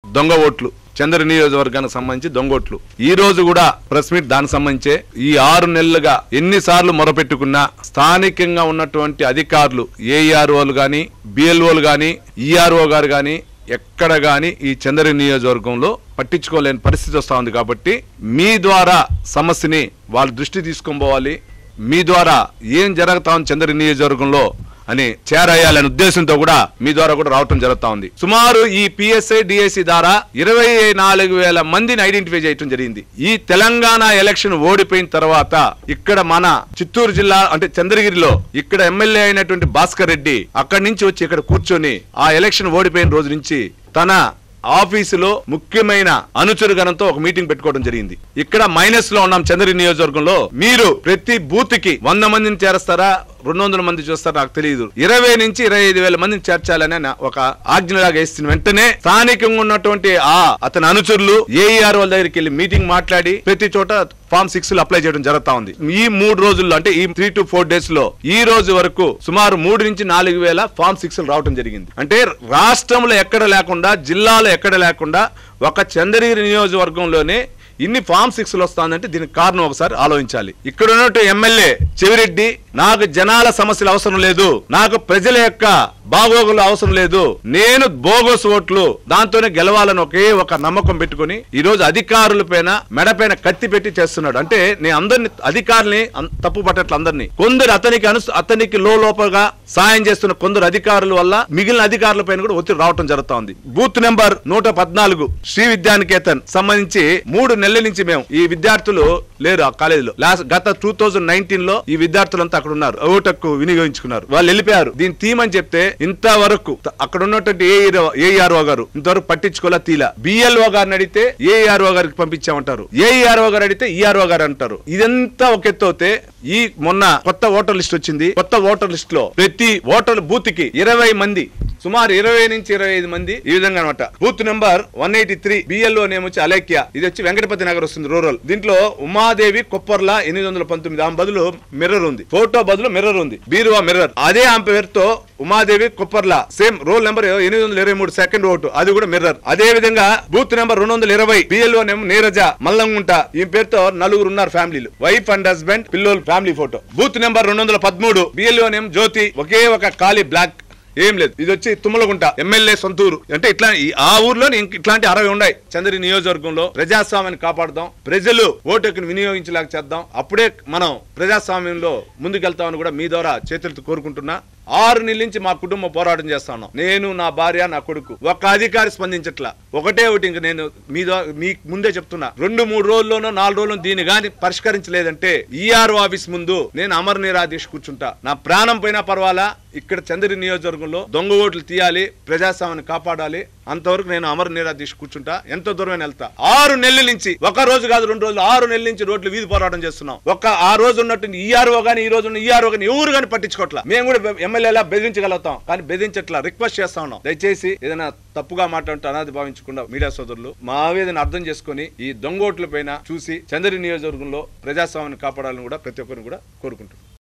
దొంగ ఓట్లు చంద్ర నియోజకవర్గానికి సంబంధించి దొంగ ఓట్లు ఈ రోజు కూడా ప్రెస్ మీట్ దానికి సంబంధించే ఈ ఆరు నెలలుగా ఎన్నిసార్లు మొరపెట్టుకున్నా స్థానికంగా ఉన్నటువంటి అధికారులు ఏఈఆర్ఓలు కానీ బిఎల్ఓలు కానీ ఈఆర్ఓ గారు కానీ ఎక్కడ గాని ఈ చంద్ర నియోజకవర్గంలో పట్టించుకోలేని పరిస్థితి వస్తా ఉంది కాబట్టి మీ ద్వారా సమస్యని వాళ్ళ దృష్టి తీసుకొని పోవాలి మీ ద్వారా ఏం జరుగుతా ఉంది చంద్ర నియోజకవర్గంలో అని చేరయ్యాలనే ఉద్దేశంతో కూడా మీ ద్వారా కూడా రావటం జరుగుతా ఉంది సుమారు ఈ పిఎస్ఐ డిఎస్సి ద్వారా ఇరవై నాలుగు వేల మందిని ఐడెంటిఫై చేయడం జరిగింది ఈ తెలంగాణ ఎలక్షన్ ఓడిపోయిన తర్వాత ఇక్కడ మన చిత్తూరు జిల్లా అంటే చంద్రగిరిలో ఇక్కడ ఎమ్మెల్యే అయినటువంటి భాస్కర్ రెడ్డి అక్కడి నుంచి వచ్చి ఇక్కడ కూర్చొని ఆ ఎలక్షన్ ఓడిపోయిన రోజు నుంచి తన ఆఫీసులో ముఖ్యమైన అనుచరుగణంతో ఒక మీటింగ్ పెట్టుకోవడం జరిగింది ఇక్కడ మైనస్ లో ఉన్నాం చంద్ర నియోజకవర్గంలో మీరు ప్రతి బూత్ కి వంద మందిని చేరుస్తారా రెండు వందల మంది చూస్తారా నాకు తెలియదు ఇరవై నుంచి ఇరవై ఐదు వేల మందిని చేర్చాలని నా ఒక ఆజ్ఞలాగా వేసిన వెంటనే స్థానికంగా ఉన్నటువంటి ఆ అతని అనుచరులు ఏఈఆర్ వాళ్ళ దగ్గరికి వెళ్ళి మీటింగ్ మాట్లాడి ప్రతి చోట ఫామ్ సిక్స్ అప్లై చేయడం జరుగుతా ఉంది ఈ మూడు రోజుల్లో అంటే ఈ త్రీ టు ఫోర్ డేస్ లో ఈ రోజు వరకు సుమారు మూడు నుంచి నాలుగు వేల ఫామ్ సిక్స్ రావడం జరిగింది అంటే రాష్ట్రంలో ఎక్కడ లేకుండా జిల్లాలో ఎక్కడ లేకుండా ఒక చంద్రగిరి నియోజకవర్గంలోనే ఇన్ని ఫామ్ సిక్స్ వస్తుందంటే దీనికి కారణం ఒకసారి ఆలోచించాలి ఇక్కడ ఉన్నట్టు ఎమ్మెల్యే చెవిరెడ్డి నాకు జనాల సమస్యలు అవసరం లేదు నాకు ప్రజల యొక్క బాగోగులు అవసరం లేదు నేను బోగస్ ఓట్లు దాంతోనే గెలవాలని ఒకే ఒక నమ్మకం పెట్టుకుని ఈ రోజు అధికారుల పైన మెడపైన కత్తి పెట్టి చేస్తున్నాడు అంటే నేను అందరిని అధికారుల్ని అం- తప్పు పట్టట్లు అందరినీ కొందరు అతనికి అను అతనికి లో లోపగా సాయం చేస్తున్న కొందరు అధికారుల వల్ల మిగిలిన అధికారుల పైన కూడా ఒత్తిడి రావటం జరుగుతా ఉంది బూత్ నెంబర్ నూట పద్నాలుగు శ్రీ విద్యానికేతన్ సంబంధించి మూడు నెలల నుంచి మేము ఈ విద్యార్థులు లేరు ఆ కాలేజీలో లాస్ట్ గత టూ థౌజండ్ నైన్టీన్ లో ఈ విద్యార్థులంతా అక్కడ ఉన్నారు ఓటక్కు వినియోగించుకున్నారు వాళ్ళు వెళ్ళిపోయారు దీన్ని తీమని చెప్తే ఇంతవరకు త- అక్కడ ఉన్నటువంటి ఏఆర్ఓ గారు ఇంతవరకు పట్టించుకోలే తీలా బిఎల్ఓ గారిని అడిగితే ఏఆర్ఓ గారికి పంపించామంటారు ఏఆర్ఓ గారు అడిగితే ఈఆర్ఓ గారు అంటారు ఇదంతా ఒక ఎత్తు అవుతే ఈ మొన్న కొత్త ఓటర్ లిస్ట్ వచ్చింది కొత్త ఓటర్ లిస్ట్ లో ప్రతి ఓటర్ బూత్ కి ఇరవై మంది సుమారు ఇరవై నుంచి ఇరవై ఐదు మంది ఈ విధంగా అనమాట booth number one eighty three BLO name వచ్చి అలేఖ్య ఇది వచ్చి వెంకటపతి నగర్ వస్తుంది రూరల్ దీంట్లో ఉమాదేవి కొప్పర్ల ఎనిమిది వందల పంతొమ్మిది ఆమె బదులు మిర్రర్ ఉంది ఫోటో బదులు మిర్రర్ ఉంది బీరువా మిర్రర్ అదే ఆమె పేరుతో Umadevi Kopparla same roll number ఎనిమిది వందల ఇరవై మూడు సెకండ్ ఓటు అది కూడా మిర్రర్ అదే విధంగా బూత్ నెంబర్ రెండు వందల ఇరవై బిఎల్ఓ నేమ్ నీరజ మల్లంగుంట ఈ పేరుతో నలుగురు ఉన్నారు ఫ్యామిలీలు వైఫ్ అండ్ హస్బెండ్ పిల్లోలు ఫ్యామిలీ ఫోటో బూత్ నెంబర్ రెండు వందల పదమూడు బిఎల్ఓ నేమ్ జ్యోతి ఒకే ఒక ఖాళీ బ్లాక్ ఏం లేదు ఇది వచ్చి తుమ్మలగుంట ఎమ్మెల్యే సొంతూరు అంటే ఇట్లా ఈ- ఆ ఊర్లో ఇంక ఇట్లాంటి అరవై ఉన్నాయి చంద్రి నియోజకవర్గంలో ప్రజాస్వామ్యాన్ని కాపాడదాం ప్రజలు ఓటుకు వినియోగించేలాగా చేద్దాం అప్పుడే మనం ప్రజాస్వామ్యంలో ముందుకెళ్తామని కూడా మీ ద్వారా చేతులతో కోరుకుంటున్నా ఆరు నెలల నుంచి మా కుటుంబం పోరాటం చేస్తా ఉన్నాం నేను నా భార్య నా కొడుకు ఒక అధికారి స్పందించట్లా ఒకటే ఒకటి ఇంక నేను మీ ద్వా- మీ ముందే చెప్తున్నా రెండు మూడు రోజుల్లోనో నాలుగు రోజుల్లో దీన్ని గాని పరిష్కరించలేదంటే ఈఆర్ఓ ఆఫీస్ ముందు నేను అమర నిరాదీష్ కూర్చుంటా నా ప్రాణం పోయినా పర్వాలా ఇక్కడ చంద్రి నియోజకవర్గంలో దొంగ ఓట్లు తీయాలి ప్రజాస్వామ్యాన్ని కాపాడాలి అంతవరకు నేను అమర నిరాదీష్ కూర్చుంటా ఎంతో దూరమైన వెళ్తా ఆరు నెలల నుంచి ఒక రోజు కాదు రెండు రోజులు ఆరు నెలల నుంచి రోడ్లు వీధి పోరాటం చేస్తున్నాం ఒక ఆ రోజు ఉన్నట్టు ఈఆర్ఓ గానీ ఈ రోజు ఉన్న ఈఆర్ఓ గానీ ఎవరు గానీ పట్టించుకోవట్లా మేము కూడా ఎమ్మెల్యేలా బెదిరించగలుగుతాం కానీ బెదిరించట్లా రిక్వెస్ట్ చేస్తా ఉన్నాం దయచేసి ఏదైనా తప్పుగా మాట్లాడుతూ అనాది భావించకుండా మీడియా సోదరులు మా ఆవేదన అర్థం చేసుకొని ఈ దొంగోట్ల పైన చూసి చంద్రి నియోజకవర్గంలో ప్రజాస్వామ్యాన్ని కాపాడాలని కూడా ప్రతి ఒక్కరిని కూడా కోరుకుంటున్నాం